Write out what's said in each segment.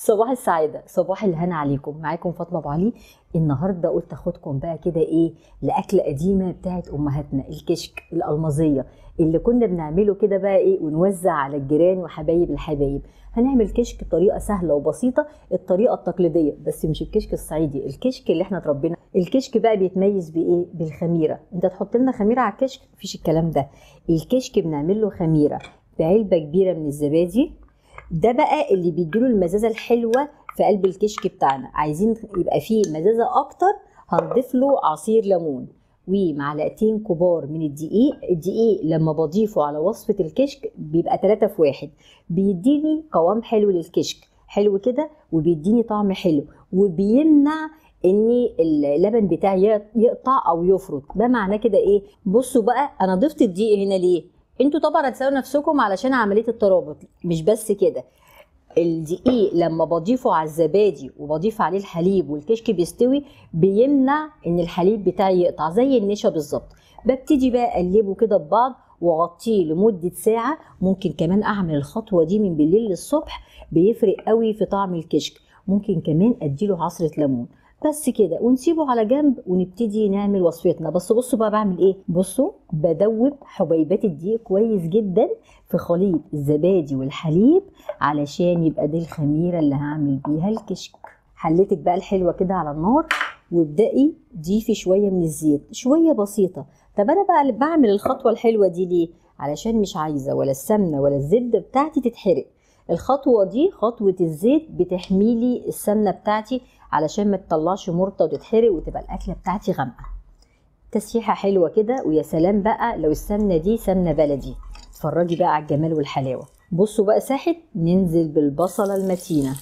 صباح السعادة صباح الهنا عليكم معاكم فاطمة أبو علي النهاردة قلت أخدكم بقى كده إيه لأكلة قديمة بتاعت أمهاتنا الكشك الألمظية اللي كنا بنعمله كده بقى إيه ونوزع على الجيران وحبايب الحبايب هنعمل كشك بطريقة سهلة وبسيطة الطريقة التقليدية بس مش الكشك الصعيدي الكشك اللي احنا اتربينا الكشك بقى بيتميز بإيه بالخميرة انت تحط لنا خميرة على الكشك مفيش الكلام ده الكشك بنعمل له خميرة بعلبة كبيرة من الزبادي ده بقى اللي بيديله المزازه الحلوه في قلب الكشك بتاعنا عايزين يبقى فيه مزازه اكتر هنضيف له عصير ليمون ومعلقتين كبار من الدقيق الدقيق لما بضيفه على وصفه الكشك بيبقى 3 في 1 بيديني قوام حلو للكشك حلو كده وبيديني طعم حلو وبيمنع ان اللبن بتاعي يقطع او يفرط ده معناه كده ايه بصوا بقى انا ضفت الدقيق هنا ليه انتوا طبعا هتسالوا نفسكم علشان عمليه الترابط مش بس كده الدقيق لما بضيفه على الزبادي وبضيف عليه الحليب والكشك بيستوي بيمنع ان الحليب بتاعي يقطع زي النشا بالظبط ببتدي بقى اقلبه كده ببعض واغطيه لمده ساعه ممكن كمان اعمل الخطوه دي من بالليل للصبح بيفرق قوي في طعم الكشك ممكن كمان اديله عصره ليمون بس كده ونسيبه على جنب ونبتدي نعمل وصفتنا بس بصوا بقى بعمل ايه بصوا بدوب حبيبات الدقيق كويس جدا في خليط الزبادي والحليب علشان يبقى دي الخميره اللي هعمل بيها الكشك حلتك بقى الحلوه كده على النار وابدأي ضيفي شويه من الزيت شويه بسيطه طب انا بقى اللي بعمل الخطوه الحلوه دي ليه علشان مش عايزه ولا السمنه ولا الزبده بتاعتي تتحرق الخطوه دي خطوه الزيت بتحميلي السمنه بتاعتي علشان ما تطلعش مرطه وتتحرق وتبقى الاكله بتاعتي غامقه تسيحه حلوه كده ويا سلام بقى لو السمنه دي سمنه بلدي اتفرجي بقى على الجمال والحلاوه بصوا بقى ساحت ننزل بالبصله المتينه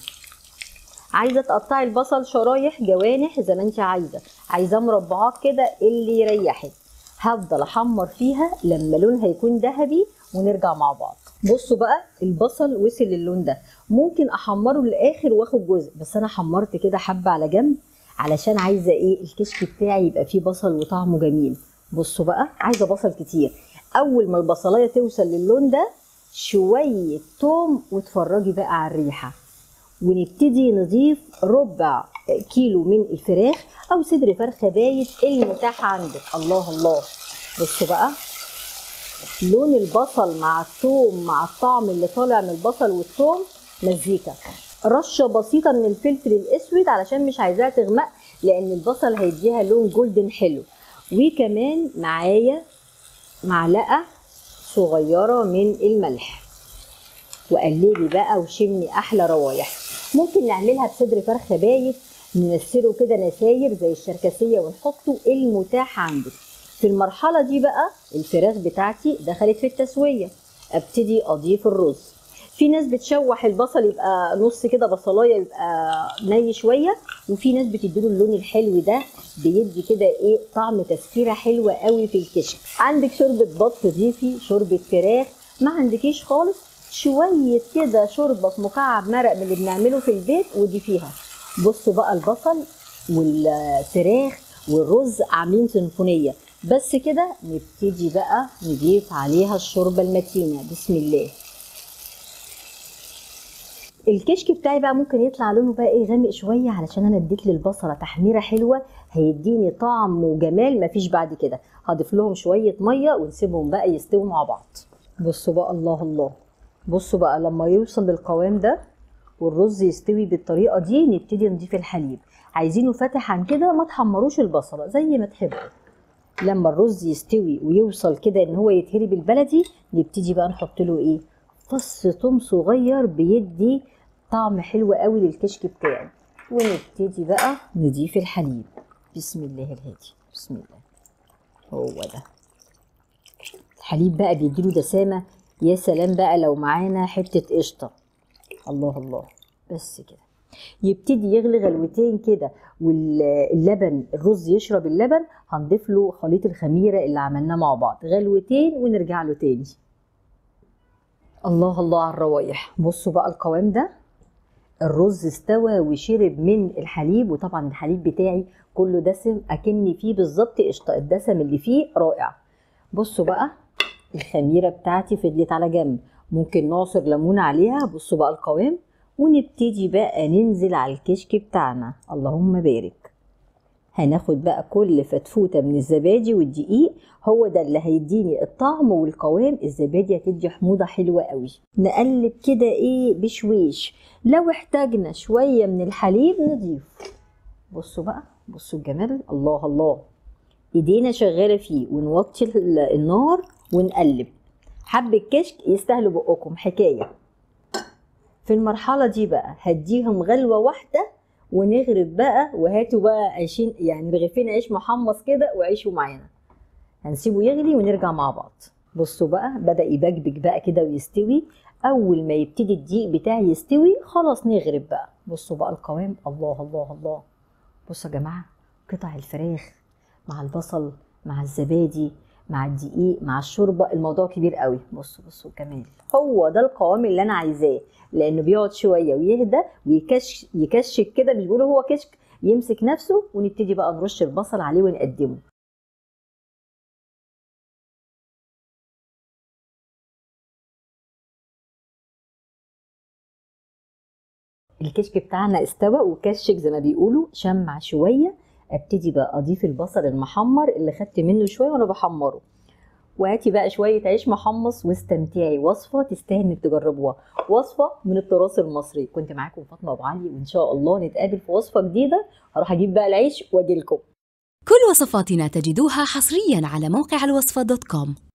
عايزه تقطعي البصل شرايح جوانح زي ما انت عايزه عايزاه مربعات كده اللي يريحك هفضل احمر فيها لما لونها يكون ذهبي ونرجع مع بعض بصوا بقى البصل وصل للون ده ممكن احمره للاخر واخد جزء بس انا حمرت كده حبه على جنب علشان عايزه ايه الكشك بتاعي يبقى فيه بصل وطعمه جميل بصوا بقى عايزه بصل كتير اول ما البصلايه توصل للون ده شويه توم واتفرجي بقى على الريحه ونبتدي نضيف ربع كيلو من الفراخ او صدر فرخه بايت المتاح عندك الله الله بصوا بقى لون البصل مع الثوم مع الطعم اللي طالع من البصل والثوم مزيكا رشه بسيطه من الفلفل الاسود علشان مش عايزاها تغمق لان البصل هيديها لون جولدن حلو وكمان معايا معلقه صغيره من الملح وقلبي بقى وشمي احلى روايح ممكن نعملها بصدر فرخه بايت ننسله كده نساير زي الشركسيه ونحطه المتاح عندك في المرحله دي بقى الفراخ بتاعتي دخلت في التسويه ابتدي اضيف الرز في ناس بتشوح البصل يبقى نص كده بصلايه يبقى ني شويه وفي ناس بتديله اللون الحلو ده بيدي كده ايه طعم تسكيره حلوه قوي في الكشك عندك شوربه بط ضيفي شوربه فراخ ما عندكيش خالص شويه كده شوربه في مكعب مرق من اللي بنعمله في البيت وضيفيها بصوا بقى البصل والفراخ والرز عاملين سيمفونيه بس كده نبتدي بقى نضيف عليها الشوربه المتينه بسم الله الكشك بتاعي بقى ممكن يطلع لونه بقى ايه غامق شويه علشان انا اديت للبصله تحميره حلوه هيديني طعم وجمال مفيش بعد كده هضيف لهم شويه ميه ونسيبهم بقى يستووا مع بعض بصوا بقى الله الله بصوا بقى لما يوصل للقوام ده والرز يستوي بالطريقه دي نبتدي نضيف الحليب عايزينه فاتح عن كده ما تحمروش البصله زي ما تحبوا لما الرز يستوي ويوصل كده ان هو يتهري بالبلدي نبتدي بقى نحط له ايه فص ثوم صغير بيدي طعم حلو قوي للكشك بتاعي ونبتدي بقى نضيف الحليب بسم الله الهادي بسم الله هو ده الحليب بقى بيديله دسامه يا سلام بقى لو معانا حته قشطه الله الله بس كده يبتدي يغلي غلوتين كده واللبن الرز يشرب اللبن هنضيف له خليط الخميره اللي عملناه مع بعض غلوتين ونرجع له تاني الله الله على الروايح بصوا بقى القوام ده الرز استوى وشرب من الحليب وطبعا الحليب بتاعي كله دسم اكني فيه بالظبط قشطه الدسم اللي فيه رائع بصوا بقى الخميره بتاعتي فضلت على جنب ممكن نعصر ليمون عليها بصوا بقى القوام ونبتدي بقى ننزل على الكشك بتاعنا اللهم بارك هناخد بقى كل فتفوته من الزبادي والدقيق هو ده اللي هيديني الطعم والقوام الزبادي هتدي حموضه حلوه قوي نقلب كده ايه بشويش لو احتاجنا شويه من الحليب نضيف بصوا بقى بصوا الجمال الله الله ايدينا شغاله فيه ونوطي النار ونقلب حب الكشك يستاهلوا بقكم حكايه في المرحله دي بقى هديهم غلوه واحده ونغرب بقى وهاتوا بقى عيشين يعني رغيفين عيش محمص كده وعيشوا معانا هنسيبه يغلي ونرجع مع بعض بصوا بقى بدا يبكبك بقى كده ويستوي اول ما يبتدي الدقيق بتاعي يستوي خلاص نغرب بقى بصوا بقى القوام الله الله الله بصوا يا جماعه قطع الفراخ مع البصل مع الزبادي مع الدقيق مع الشوربه الموضوع كبير قوي بصوا بصوا كمان هو ده القوام اللي انا عايزاه لانه بيقعد شويه ويهدى ويكش يكشك كده مش بيقولوا هو كشك يمسك نفسه ونبتدي بقى نرش البصل عليه ونقدمه الكشك بتاعنا استوى وكشك زي ما بيقولوا شمع شويه ابتدي بقى اضيف البصل المحمر اللي خدت منه شويه وانا بحمره وهاتي بقى شويه عيش محمص واستمتعي وصفه تستاهل انك تجربوها وصفه من التراث المصري كنت معاكم فاطمه ابو علي وان شاء الله نتقابل في وصفه جديده هروح اجيب بقى العيش واجي لكم كل وصفاتنا تجدوها حصريا على موقع الوصفة دوت كوم